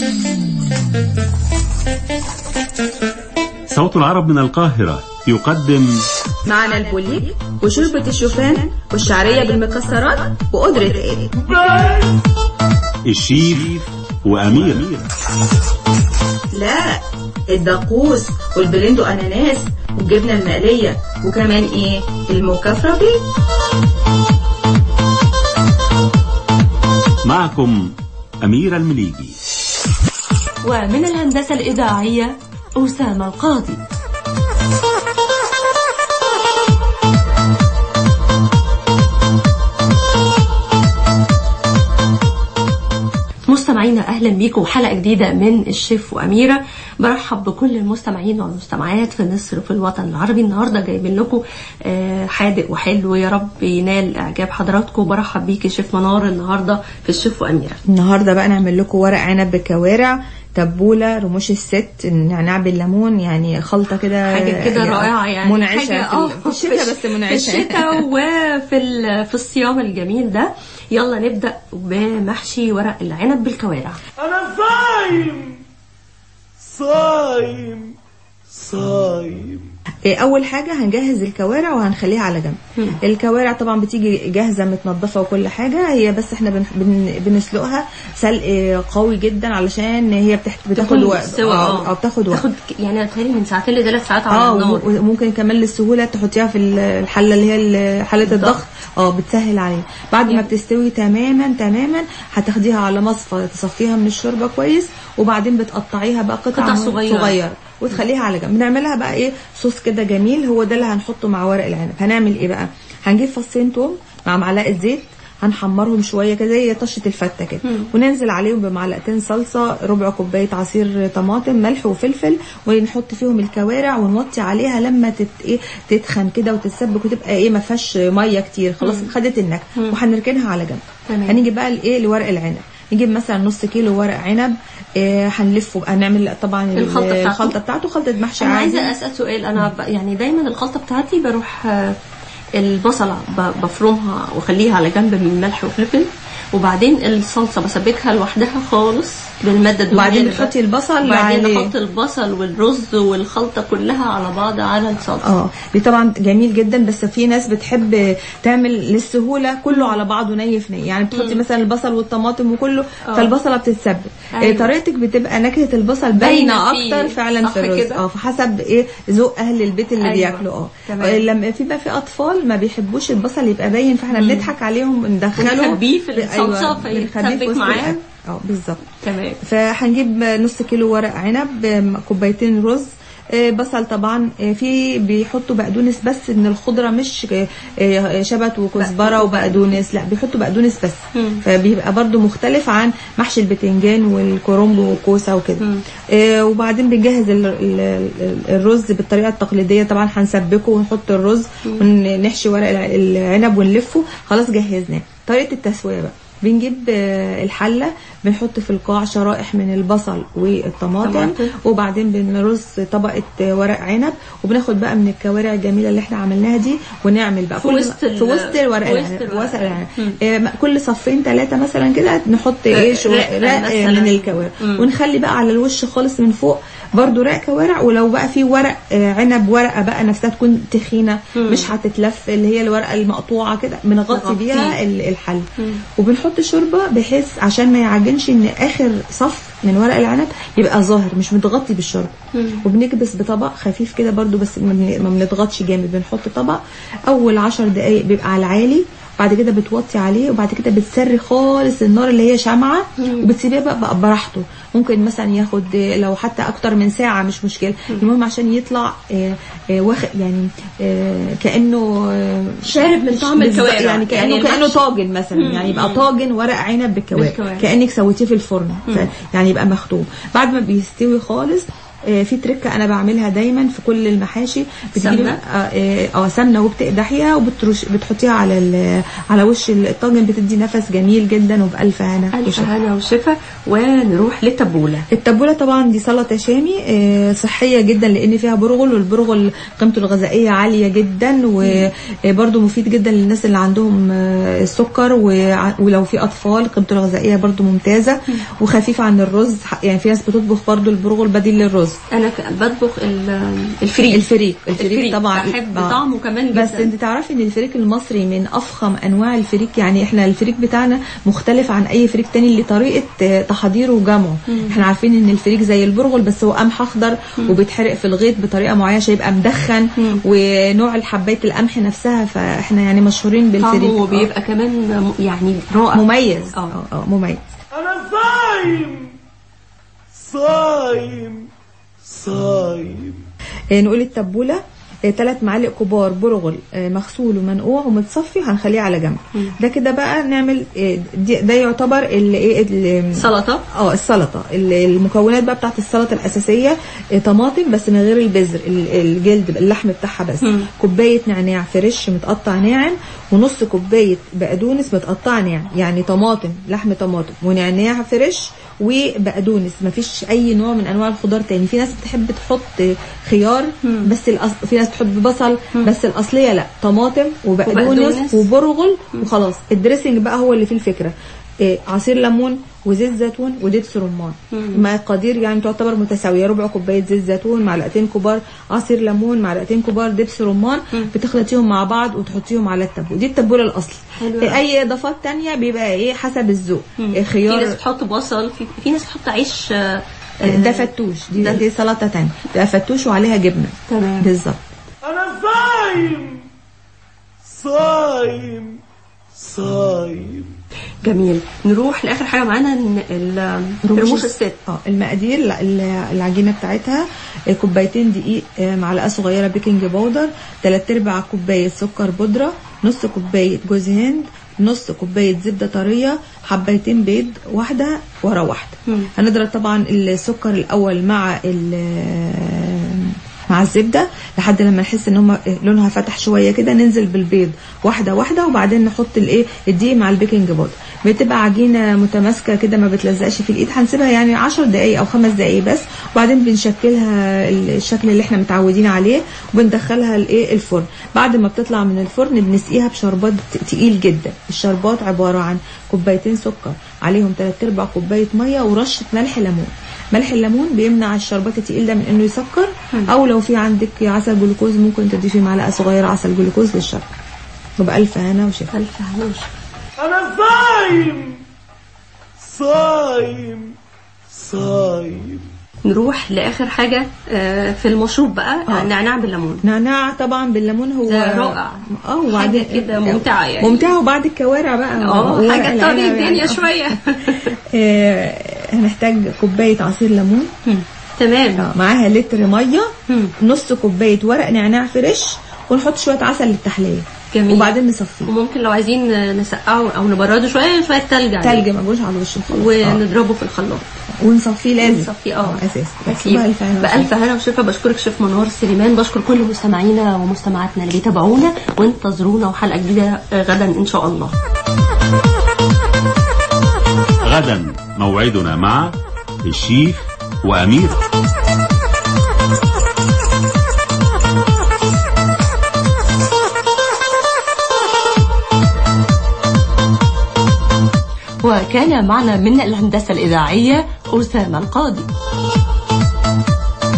صوت العرب من القاهرة يقدم معنا البوليك وشوربة الشوفان والشعرية بالمكسرات وقدرة ايه الشيف وأمير لا الدقوس والبلندو اناناس والجبنة المقلية وكمان ايه المكفرة بيه معكم أميرة المليجي ومن الهندسة الإذاعية أسامة القاضي مستمعينا اهلا بيكم حلقه جديده من الشيف واميره برحب بكل المستمعين والمستمعات في مصر وفي الوطن العربي النهارده جايبين لكم آه، حادق وحلو يا رب ينال اعجاب حضراتكم برحب بيكي شيف منار النهارده في الشيف واميره النهارده بقى نعمل لكم ورق عنب بالكوارع تبوله رموش الست النعناع بالليمون يعني خلطه كده حاجه كده رائعه يعني منعشه حاجة في, ال- في الشتاء بس منعشه في الشتاء وفي ال- في الصيام الجميل ده يلا نبدا بمحشي ورق العنب بالكوارع انا صايم صايم صايم إيه، اول حاجه هنجهز الكوارع وهنخليها على جنب الكوارع طبعا بتيجي جاهزه متنضفه وكل حاجه هي بس احنا بن بن بنسلقها سلق قوي جدا علشان هي بتحت بتاخد تكون وقت سوا اه آه، بتاخد وقت تاخد يعني بتهيألي من ساعتين لثلاث ساعات على اه النار وم- وممكن كمان للسهوله تحطيها في الحله اللي هي ال- حله الضغط اه بتسهل عليها بعد ما يعني- بتستوي تماما تماما هتاخديها على مصفى تصفيها من الشوربه كويس وبعدين بتقطعيها بقى قطع, قطع صغيرة. صغيره وتخليها على جنب بنعملها بقى ايه صوص كده جميل هو ده اللي هنحطه مع ورق العنب هنعمل ايه بقى هنجيب فصين توم مع معلقه زيت هنحمرهم شويه كده زي طشه الفته كده وننزل عليهم بمعلقتين صلصه ربع كوبايه عصير طماطم ملح وفلفل ونحط فيهم الكوارع ونوطي عليها لما تت ايه تتخن كده وتتسبك وتبقى ايه ما فيهاش ميه كتير خلاص خدت النكهه وهنركنها على جنب تمام. هنيجي بقى لايه لورق العنب نجيب مثلا نص كيلو ورق عنب إيه هنلفه بقى نعمل طبعا الخلطة بتاعته. الخلطه بتاعته خلطه محشي انا عادي عايزه اسال سؤال انا ب... يعني دايما الخلطه بتاعتي بروح آه، البصله ب... بفرمها واخليها على جنب من ملح وفلفل وبعدين الصلصه بسبكها لوحدها خالص بالماده الدهنيه وبعدين اللي بتحطي بقى- البصل وبعدين عليه. نحط البصل والرز والخلطه كلها على بعض على الصلصه اه دي طبعا جميل جدا بس في ناس بتحب تعمل للسهوله كله على بعضه ني في ني يعني بتحطي مثلا البصل والطماطم وكله آه. فالبصله بتتسبك أيوة. أيوة. طريقتك بتبقى نكهه البصل باينة باينه فيه. اكتر فعلا صح في الرز كده؟ اه فحسب ايه ذوق اهل البيت اللي أيوة. أيوة. بياكلوا اه تمام. آه، لما في بقى في اطفال ما بيحبوش البصل يبقى باين فاحنا بنضحك عليهم ندخله ونخبيه في الصلصة بنخبيه في فيتسبك وسط معاه. الأكل. اه بالظبط تمام فهنجيب نص كيلو ورق عنب آم، كوبايتين رز آه، بصل طبعا آه، في بيحطوا بقدونس بس ان الخضره مش آه، آه، شبت وكزبره وبقدونس لا بيحطوا بقدونس بس مم. فبيبقى برضو مختلف عن محشي البتنجان والكرنب والكوسه وكده مم. آه، وبعدين بنجهز ال- ال- ال- الرز بالطريقه التقليديه طبعا هنسبكه ونحط الرز ونحشي ورق الع- العنب ونلفه خلاص جهزناه طريقه التسويه بقى بنجيب آه، الحله بنحط في القاع شرائح من البصل والطماطم طماطم. وبعدين بنرص طبقه آه، ورق عنب وبناخد بقى من الكوارع الجميله اللي احنا عملناها دي ونعمل بقى في كل- وسط ال- في وسط الورق في وسط العنب الورق. وسط العنب مم. آه، كل صفين ثلاثه مثلا كده نحط ايه شو رق رق مثلاً. من الكوارع مم. ونخلي بقى على الوش خالص من فوق برضو رق كوارع ولو بقى في ورق آه، عنب ورقه بقى نفسها تكون تخينه مم. مش هتتلف اللي هي الورقه المقطوعه كده بنغطي نغطيه. بيها ال- الحل مم. وبنحط شوربه بحيث عشان ما يعجنش ان اخر صف من ورق العنب يبقى ظاهر مش متغطي بالشوربه مم. وبنكبس بطبق خفيف كده برضو بس ما بن- ما بنضغطش جامد بنحط طبق اول عشر دقايق بيبقى على العالي بعد كده بتوطي عليه وبعد كده بتسري خالص النار اللي هي شمعة وبتسيبيه بقى, بقى براحته ممكن مثلا ياخد آه، لو حتى اكتر من ساعة مش مشكلة المهم عشان يطلع آه، آه، واخد يعني آه، كأنه آه، شارب من طعم بالظبط، الكوارع يعني كأنه يعني كأنه المحشي- طاجن مثلا يعني يبقى طاجن ورق عنب بالكوارع بالكوارع. كأنك سويتيه في الفرن ف- يعني يبقى مخدوم بعد ما بيستوي خالص آه، في تركه انا بعملها دايما في كل المحاشي بتجيبي سمنة؟ اه آه، اه سمنه وبتقدحيها وبترش بتحطيها على ال- على وش الطاجن بتدي نفس جميل جدا وبالف هنا ألف وشفا. هنا وشفا ونروح للتبولة التبوله طبعا دي سلطه شامي آه، صحيه جدا لان فيها برغل والبرغل قيمته الغذائيه عاليه جدا وبرده مفيد جدا للناس اللي عندهم آه، السكر وع- ولو في اطفال قيمته الغذائيه برده ممتازه وخفيفه عن الرز يعني في ناس بتطبخ برده البرغل بديل للرز أنا ك- بطبخ ال- الفريك الفريك الفريك طبعا بحب آه. طعمه كمان جدا بس انت تعرفي ان الفريك المصري من افخم انواع الفريك يعني احنا الفريك بتاعنا مختلف عن اي فريك تاني لطريقه آه، تحضيره وجمعه احنا عارفين ان الفريك زي البرغل بس هو قمح اخضر وبيتحرق في الغيط بطريقه معينه عشان يبقى مدخن ونوع حبايه القمح نفسها فاحنا يعني مشهورين بالفريك طعمه آه. بيبقى كمان م- يعني رائع مميز اه اه اه مميز أنا صايم صايم صايم آه، نقول التبوله ثلاث معالق كبار برغل آه، مغسول ومنقوع ومتصفي هنخليه على جنب ده كده بقى نعمل آه، دي- ده يعتبر ال- ايه ال- سلطة اه السلطه ال- المكونات بقى بتاعت السلطه الاساسيه آه، طماطم بس من غير البذر ال- الجلد اللحم بتاعها بس مم. كوبايه نعناع فريش متقطع ناعم ونص كوبايه بقدونس متقطع ناعم يعني طماطم لحم طماطم ونعناع فريش وبقدونس مفيش اي نوع من انواع الخضار تاني في ناس بتحب تحط خيار بس الأص... في ناس بتحب بصل بس الاصليه لا طماطم وبقدونس. وبقدونس وبرغل وخلاص الدريسنج بقى هو اللي فيه الفكره إيه، عصير ليمون وزيت زيتون ودبس رمان مقادير يعني تعتبر متساويه ربع كوبايه زيت زيتون معلقتين كبار عصير ليمون معلقتين كبار دبس رمان بتخلطيهم مع بعض وتحطيهم على التبول دي التبوله الاصلي حلو إيه، أوي. اي اضافات تانية بيبقى ايه حسب الذوق إيه، في ناس خيار بتحط بصل في, في ناس بتحط عيش آه، آه، ده فتوش دي, ده- دي سلطه تانية ده فتوش وعليها جبنه تمام بالظبط أنا صايم صايم صايم جميل نروح لاخر حاجه معانا ن- ال- رموش الست اه المقادير ال- ال- العجينه بتاعتها آه، كوبايتين دقيق آه، معلقه صغيره بيكنج باودر تلات ارباع كوبايه سكر بودره نص كوبايه جوز هند نص كوبايه زبده طريه حبايتين بيض واحده ورا واحده مم. هنضرب طبعا السكر الاول مع ال- مع الزبده لحد لما نحس ان هم لونها فتح شويه كده ننزل بالبيض واحده واحده وبعدين نحط الايه الدقيق مع البيكنج باودر بتبقى عجينه متماسكه كده ما بتلزقش في الايد هنسيبها يعني 10 دقائق او 5 دقائق بس وبعدين بنشكلها الشكل اللي احنا متعودين عليه وبندخلها الايه الفرن بعد ما بتطلع من الفرن بنسقيها بشربات تقيل جدا الشربات عباره عن كوبايتين سكر عليهم 3 ارباع كوبايه ميه ورشه ملح ليمون ملح الليمون بيمنع الشربات التقيل ده من انه يسكر او لو في عندك عسل جلوكوز ممكن تضيفي معلقه صغيره عسل جلوكوز للشرب وبألف هنا وشفا الف هنا وشفا. أنا صايم صايم صايم نروح لاخر حاجه آه، في المشروب بقى آه. نعناع بالليمون نعناع طبعا بالليمون هو ده رائع. اه وبعدين حاجة كده ممتعة يعني. ممتعه وبعد الكوارع بقى اه ورق حاجه العنب تطري يعني. الدنيا آه. شويه آه، هنحتاج كوبايه عصير ليمون مم. تمام آه، معاها لتر ميه مم. نص كوبايه ورق نعناع فريش ونحط شويه عسل للتحليه جميل. وبعدين نصفيه وممكن لو عايزين نسقعه او نبرده شويه شويه تلج عليه. تلج مجوش على وش الخلاص آه. ونضربه في الخلاط ونصفيه لازم نصفيه اه اساس أكيد. بألف هنا وشفا. بألف هنا وشفا بشكرك شيف منور سليمان بشكر كل مستمعينا ومستمعاتنا اللي بيتابعونا وانتظرونا وحلقه جديده غدا ان شاء الله غدا موعدنا مع الشيف وأميرة وكان معنا من الهندسه الاذاعيه اسامه القاضي